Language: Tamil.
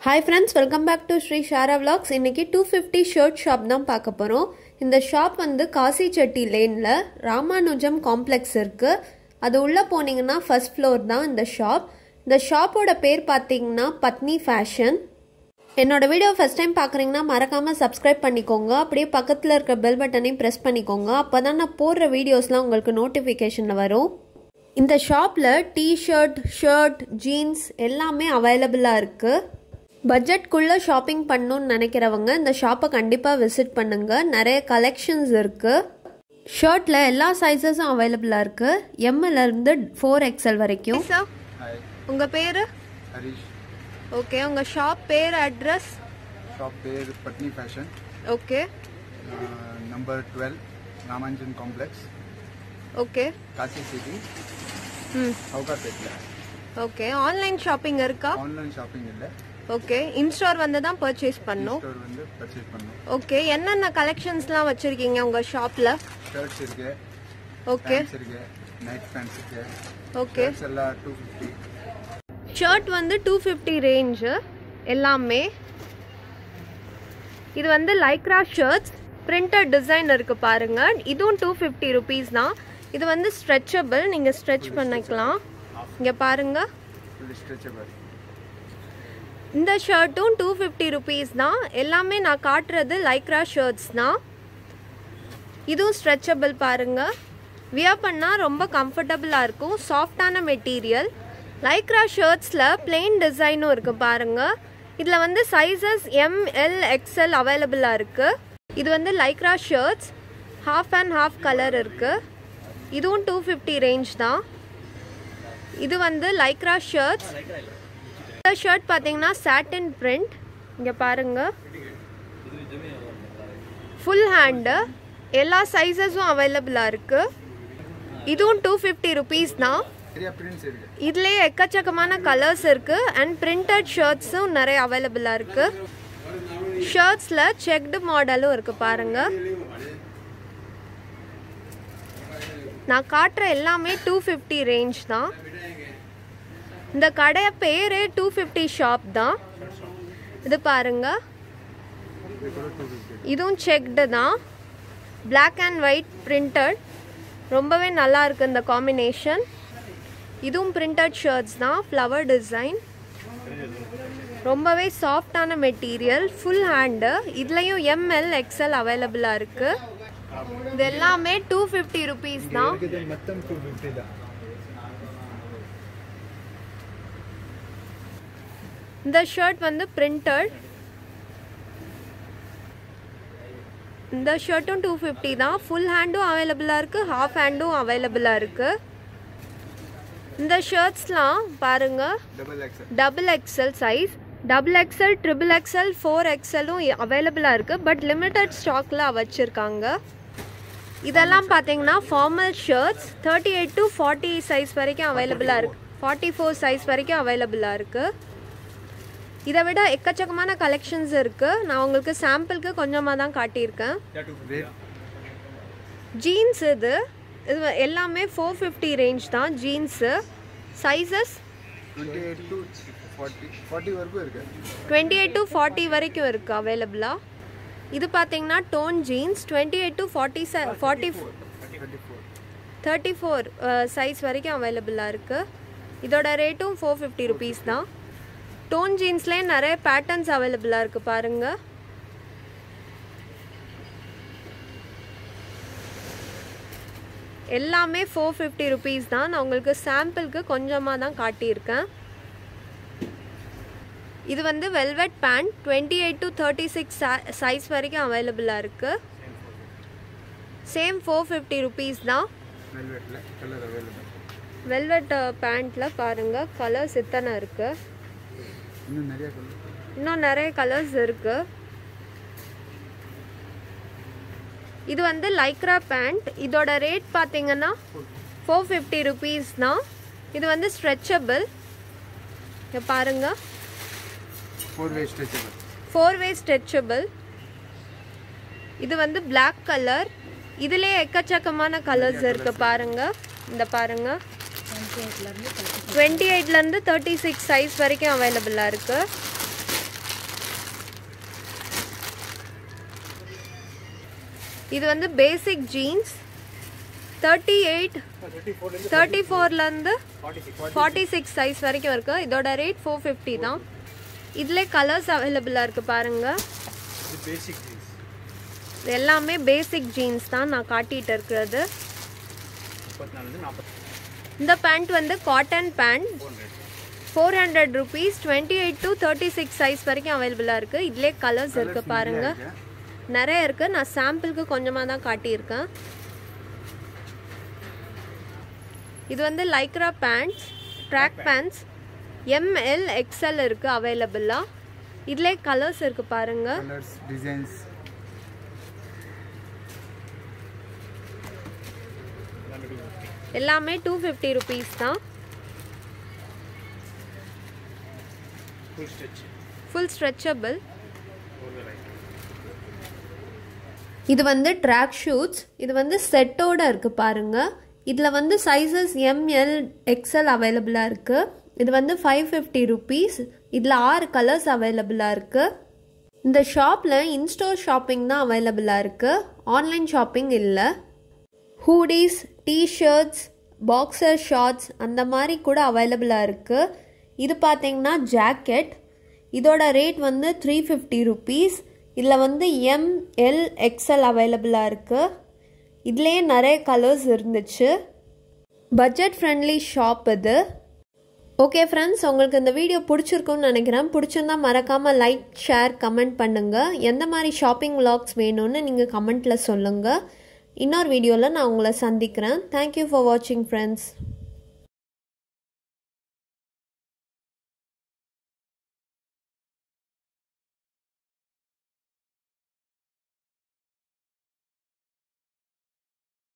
hi friends welcome back to Sri Shara vlogs இன்னைக்கு டூ ஃபிஃப்டி ஷர்ட் ஷாப் தான் பார்க்க போகிறோம் இந்த ஷாப் வந்து காசி செட்டி லேனில் ராமானுஜம் காம்ப்ளெக்ஸ் இருக்குது அது உள்ளே போனீங்கன்னா ஃபர்ஸ்ட் ஃப்ளோர் தான் இந்த ஷாப் இந்த ஷாப்போட பேர் பார்த்தீங்கன்னா பத்னி ஃபேஷன் என்னோட வீடியோ ஃபஸ்ட் டைம் பார்க்குறீங்கன்னா மறக்காமல் சப்ஸ்கிரைப் பண்ணிக்கோங்க அப்படியே பக்கத்தில் இருக்க பெல் பட்டனையும் ப்ரெஸ் பண்ணிக்கோங்க அப்போ தான் நான் போடுற வீடியோஸ்லாம் உங்களுக்கு நோட்டிஃபிகேஷனில் வரும் இந்த ஷாப்பில் டிஷர்ட் ஷர்ட் ஜீன்ஸ் எல்லாமே அவைலபிளாக இருக்குது பட்ஜெட்குள்ளே ஷாப்பிங் பண்ணணும்னு நினைக்கிறவங்க இந்த ஷாப்பை கண்டிப்பாக விசிட் பண்ணுங்கள் நிறைய கலெக்ஷன்ஸ் இருக்குது ஷர்ட்டில் எல்லா சைஸஸும் அவைலபிளாக இருக்குது எம்எல்லேருந்து ஃபோர் எக்ஸ்எல் வரைக்கும் சார் ஹாய் உங்கள் பேர் ஹரிஷ் ஓகே உங்கள் ஷாப் பேர் அட்ரஸ் ஷாப் பேர் Patni fashion okay number twelve Ramanujam complex okay Kasi Chetty ம் சவுகார்பேட்டில் ஓகே ஆன்லைன் ஷாப்பிங் இருக்கா ஆன்லைன் ஷாப்பிங் இல்லை ஓகே இன்ஸ்டோர் வந்து தான் பர்ச்சேஸ் பண்ணும் ஸ்டோர் வந்து பர்ச்சேஸ் பண்ணணும் ஓகே என்னென்ன கலெக்ஷன்ஸ்லாம் வச்சுருக்கீங்க உங்கள் ஷாப்பில் ஷர்ட்ஸ் இருக்கு ஓகே பேண்ட்ஸ் இருக்கு நைட் பேண்ட்ஸ் இருக்கு ஓகே ஷர்ட்ஸ் எல்லாம் டூ ஃபிஃப்டி ஷர்ட் வந்து டூ ஃபிஃப்டி ரேஞ்சு எல்லாமே இது வந்து லைக்ரா ஷர்ட்ஸ் பிரிண்டட் டிசைன் இருக்குது பாருங்க இதுவும் டூ ஃபிஃப்டி ருபீஸ் தான் இது வந்து ஸ்ட்ரெச்சபிள் நீங்கள் ஸ்ட்ரெச் பண்ணிக்கலாம் இங்கே பாருங்க ஃபுல்லி ஸ்ட்ரெச்சபிள் இந்த ஷர்ட்டும் டூ ஃபிஃப்டி ருபீஸ் தான் எல்லாமே நான் காட்டுறது லைக்ரா ஷர்ட்ஸ் தான் இதுவும் ஸ்ட்ரெச்சபிள் பாருங்க வியர் பண்ணால் ரொம்ப கம்ஃபர்டபுளாக இருக்கும் சாஃப்டான மெட்டீரியல் லைக்ரா ஷர்ட்ஸில் பிளெயின் டிசைனும் இருக்குது பாருங்க இதில் வந்து சைஸஸ் எம் எல் எக்ஸ்எல் அவைலபிளாக இருக்குது இது வந்து Lycra shirts half and half colour இருக்குது இதுவும் டூ ஃபிஃப்டி ரேஞ்ச் தான் இது வந்து லைக்ரா ஷர்ட்ஸ் இந்த ஷர்ட் பார்த்தீங்கன்னா சாட்டின் பிரிண்ட் இங்கே பாருங்க ஃபுல் ஹேண்டு எல்லா சைஸஸும் அவைலபிளாக இருக்குது இதுவும் டூ ஃபிஃப்டி ருபீஸ் தான் நிறைய பிரிண்ட்ஸ் இருக்கு இதுலேயே எக்கச்சக்கமான கலர்ஸ் இருக்குது அண்ட் பிரிண்டட் ஷர்ட்ஸும் நிறைய அவைலபிளாக இருக்குது ஷர்ட்ஸில் செக்டு மாடலும் இருக்குது பாருங்க நான் காட்டுற எல்லாமே டூ ஃபிஃப்டி ரேஞ்ச் தான் இந்த கடை பேரே டூ ஃபிஃப்டி ஷாப் தான் இது பாருங்க இது கூட டூ ஃபிஃப்டி இதுவும் செக்டு தான் Black அண்ட் ஒயிட் பிரிண்டட் ரொம்பவே நல்லா இருக்கு இந்த காம்பினேஷன் இதுவும் பிரிண்டட் ஷர்ட்ஸ் தான் ஃப்ளவர் டிசைன் ரொம்பவே சாஃப்டான மெட்டீரியல் ஃபுல் ஹேண்டு இதுலேயும் எம்எல் எக்ஸ்எல் அவைலபிளாக இருக்குது இது எல்லாமே டூ ஃபிஃப்டி ருபீஸ் தான் இது மொத்தம் டூ ஃபிஃப்டி தான் இந்த ஷர்ட் வந்து பிரிண்டட் இந்த ஷர்ட்டும் டூ ஃபிஃப்டி தான் ஃபுல் ஹேண்டும் அவைலபிளாக இருக்குது ஹாஃப் ஹேண்டும் அவைலபிளாக இருக்குது இந்த ஷர்ட்ஸ்லாம் பாருங்கள் double XL double XL size double XL triple XL four எக்ஸ்எல்லும் அவைலபிளாக இருக்குது பட் லிமிட்டட் ஸ்டாக்கில் வச்சுருக்காங்க இதெல்லாம் பார்த்தீங்கன்னா formal shirts thirty eight to forty size வரைக்கும் அவைலபிளாக இருக்குது ஃபார்ட்டி ஃபோர் சைஸ் வரைக்கும் அவைலபிளாக இருக்குது இதை விட எக்கச்சக்கமான கலெக்ஷன்ஸ் இருக்குது நான் உங்களுக்கு சாம்பிளுக்கு கொஞ்சமாக தான் காட்டியிருக்கேன் ரேட் ஜீன்ஸ் இது இது எல்லாமே ஃபோர் ஃபிஃப்டி ரேஞ்ச் தான் jeans sizes twenty eight to forty forty வரைக்கும் இருக்கு டுவெண்ட்டி எயிட் டு ஃபார்ட்டி வரைக்கும் இருக்குது அவைலபிளாக இது பார்த்தீங்கன்னா tone jeans twenty eight to forty forty thirty four thirty four size வரைக்கும் அவைலபிளாக இருக்குது இதோட ரேட்டும் ஃபோர் ஃபிஃப்டி ருபீஸ் தான் டோன் ஜீன்ஸ்லேயே நிறைய பேட்டர்ன்ஸ் அவைலபிளாக இருக்குது பாருங்கள் எல்லாமே ஃபோர் ஃபிஃப்டி ருபீஸ் தான் நான் உங்களுக்கு சாம்பிளுக்கு கொஞ்சமாக தான் காட்டியிருக்கேன் இது வந்து velvet pant twenty eight to thirty six size வரைக்கும் அவைலபிளாக இருக்குது சேம் ஃபோர் ஃபிஃப்டி ருபீஸ் தான் வெல்வெட்டில் கலர் அவைலபிள் வெல்வெட் பேண்ட்டில் பாருங்கள் கலர்ஸ் இத்தனை இருக்குது இன்னும் நிறைய கலர் இன்னும் நிறைய கலர்ஸ் இருக்குது இது வந்து லைக்ரா பேண்ட் இதோட ரேட் பார்த்தீங்கன்னா ஃபோர் ஃபிஃப்டி ருபீஸ் தான் இது வந்து ஸ்ட்ரெச்சபிள் இங்கே பாருங்கள் four way stretchable four way stretchable இது வந்து Black கலர் இதுலேயே எக்கச்சக்கமான கலர்ஸ் இருக்கு பாருங்க இந்த பாருங்க டுவெண்ட்டி எயிட்லேருந்து தேர்ட்டி சிக்ஸ் சைஸ் வரைக்கும் அவைலபிளாக இருக்குது இது வந்து basic jeans thirty eight thirty ஃபோர்லேருந்து ஃபார்ட்டி சிக்ஸ் சைஸ் வரைக்கும் இருக்குது இதோட ரேட் ஃபோர் ஃபிஃப்டி தான் இதில் கலர்ஸ் அவைலபிளாக இருக்குது பாருங்கள் இது பேசிக் ஜீன்ஸ் இது எல்லாமே பேசிக் ஜீன்ஸ் தான் நான் காட்டிகிட்டு இருக்கிறது முப்பத்தி நாலு நாற்பத்தி இந்த பேண்ட் வந்து cotton pant four hundred rupees twenty eight to thirty six size வரைக்கும் அவைலபிளாக இருக்குது இதிலே கலர்ஸ் இருக்குது பாருங்கள் நிறைய இருக்குது நான் சாம்பிளுக்கு கொஞ்சமாக தான் காட்டியிருக்கேன் இது வந்து lycra pants track pants M L XL இருக்குது அவைலபிளாக இதிலே கலர்ஸ் இருக்குது பாருங்கள் கலர்ஸ் டிசைன்ஸ் எல்லாமே டூ ஃபிஃப்டி ருபீஸ் தான் ஃபுல் ஸ்டிச் ஃபுல் ஸ்ட்ரெச்சபிள் இது வந்து ட்ராக் ஷூட்ஸ் இது வந்து செட்டோட இருக்குது பாருங்க இதில் வந்து சைஸஸ் எம்எல் எக்ஸ்எல் அவைலபிளாக இருக்குது இது வந்து ஃபைவ் ஃபிஃப்டி ருபீஸ் இதில் ஆறு கலர்ஸ் அவைலபிளாக இருக்குது இந்த ஷாப்பில் இன்ஸ்டோர் ஷாப்பிங் தான் அவைலபிளாக இருக்குது ஆன்லைன் ஷாப்பிங் இல்லை ஹூடிஸ் டிஷர்ட்ஸ் பாக்ஸர் ஷார்ட்ஸ் அந்த மாதிரி கூட அவைலபிளாக இருக்குது இது பார்த்தீங்கன்னா ஜாக்கெட் இதோட ரேட் வந்து த்ரீ ஃபிஃப்டி ருபீஸ் இதில் வந்து எம் எல் எக்ஸ்எல் அவைலபிளாக இருக்குது இதுலேயே நிறைய கலர்ஸ் இருந்துச்சு பட்ஜெட் ஃப்ரெண்ட்லி ஷாப் இது ஓகே ஃப்ரெண்ட்ஸ் உங்களுக்கு இந்த வீடியோ பிடிச்சிருக்கும்னு நினைக்கிறேன் பிடிச்சிருந்தா மறக்காமல் லைக் ஷேர் கமெண்ட் பண்ணுங்கள் எந்த மாதிரி ஷாப்பிங் vlogs வேணும்னு நீங்கள் கமெண்ட்டில் சொல்லுங்கள் இன்னொரு வீடியோவில் நான் உங்களை சந்திக்கிறேன் தேங்க்யூ ஃபார் வாட்சிங் ஃப்ரெண்ட்ஸ்